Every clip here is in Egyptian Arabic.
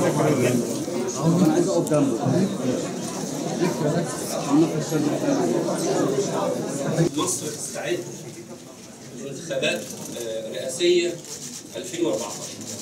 انا عايز اقف جنبه مصر تستعد لانتخابات آه، رئاسية 2014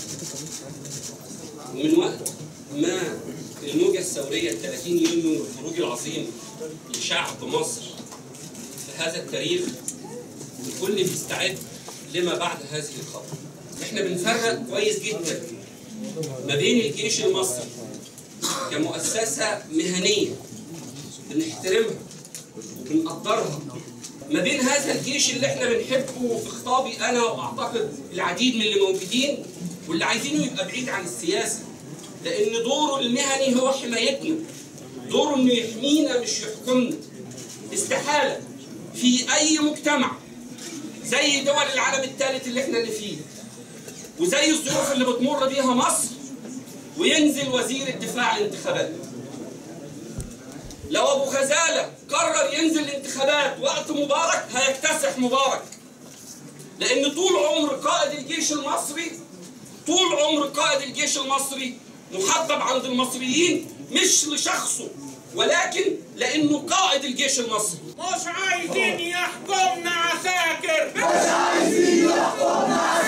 ومن وقت ما الموجة الثورية ال 30 يونيو والخروج العظيم لشعب مصر في هذا التاريخ الكل بيستعد لما بعد هذه الخطوة. احنا بنفرق كويس جدا ما بين الجيش المصري كمؤسسة مهنية بنحترمها وبنقدرها ما بين هذا الجيش اللي احنا بنحبه في خطابي انا واعتقد العديد من اللي موجودين واللي عايزينه يبقى بعيد عن السياسه لان دوره المهني هو حمايتنا دوره انه يحمينا مش يحكمنا استحاله في اي مجتمع زي دول العالم الثالث اللي احنا اللي فيه وزي الظروف اللي بتمر بيها مصر وينزل وزير الدفاع الانتخابات لو ابو غزاله قرر ينزل الانتخابات وقت مبارك هيكتسح مبارك لان طول عمر قائد الجيش المصري طول عمر قائد الجيش المصري محبب عند المصريين مش لشخصه ولكن لانه قائد الجيش المصري مش عايزين يحكمنا عساكر مش عايزين يحكمنا